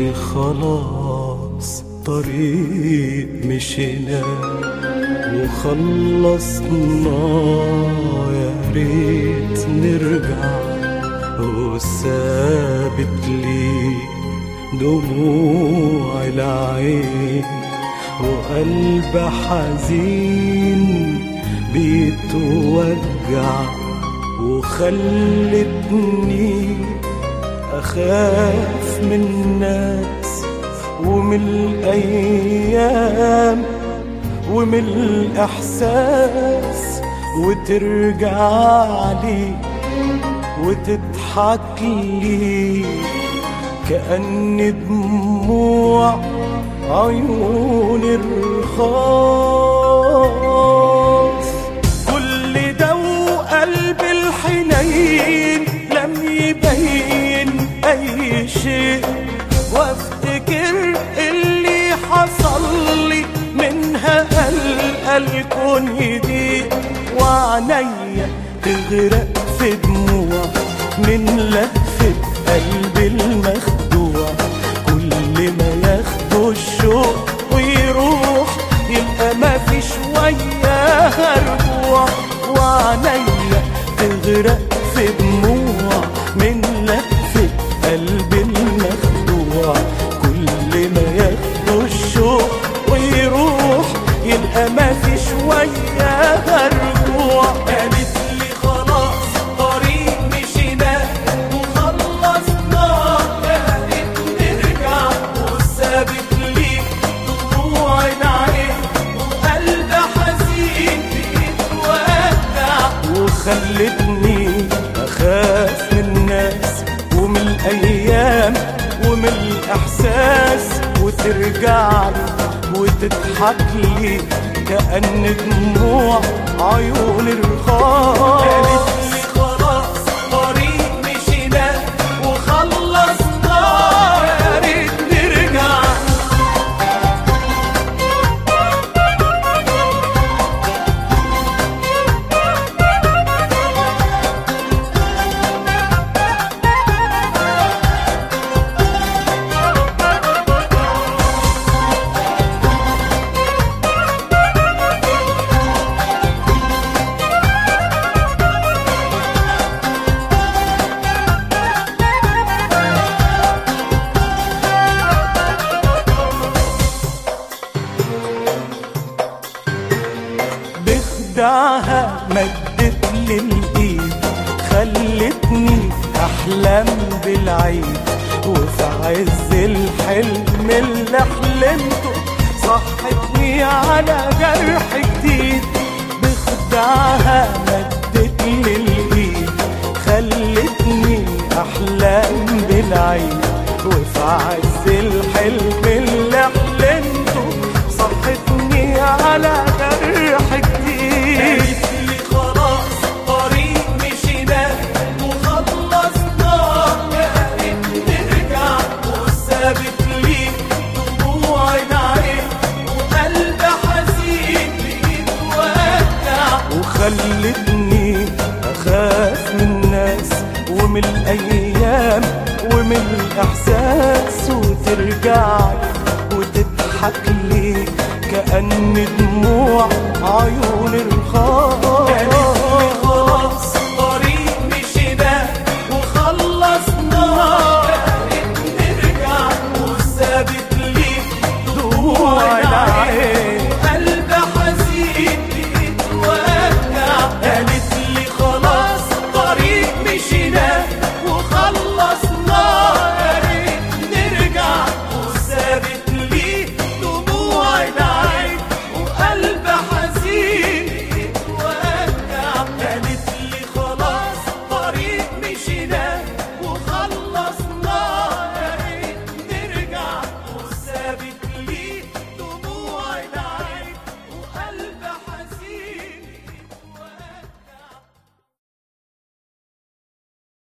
اللي خلاص طريق مشينا وخلصنا يا ريت نرجع وثابت لي دموع العين وقلب حزين بيتوجع وخلتني أخاف من الناس ومن الأيام ومن الإحساس وترجع لي وتضحك لي كأن دموع عيون الرخاص كل ده وقلب الحنين لم يبين أي شيء وافتكر اللي حصل لي منها قلق الكون يضيق وعنيا تغرق في دموع من لهفة قلبي المخدوع كل ما ياخده الشوق ويروح يبقى ما فيش وياها رجوع وعنيا تغرق في دموع من لهفة قلبي المخدوع كل ما ياخده الشوق ويروح يبقى ما فيش وياها رجوع قالت لي خلاص طريق مشينا وخلصنا يا ريت نرجع وثابت ليك دموع العين وقلب حزين بيتوجع وخلتني اخاف من الناس ومن الايام ومن الاحساس وترجع لي وتضحك لي كأن دموع عيون الرخاص قالت لي خلاص طريق مشينا وخلصنا يا ريت نرجع بخدعها مدت لي الايد خلتني احلم بالعيد وفي عز الحلم اللي حلمته صحتني على جرح جديد بخدعها مدت لي الايد خلتني احلم بالعيد وفي عز الحلم اللي حلمته صحتني على جرح جديد قالت لي خلاص طريق مشينا وخلصنا يا ريت نرجع وثابت ليك دموع العين وقلب حزين بيتوجع وخلتني اخاف من الناس ومن الايام ومن الاحساس وترجع وتضحك لي كأن دموع عيون الخاص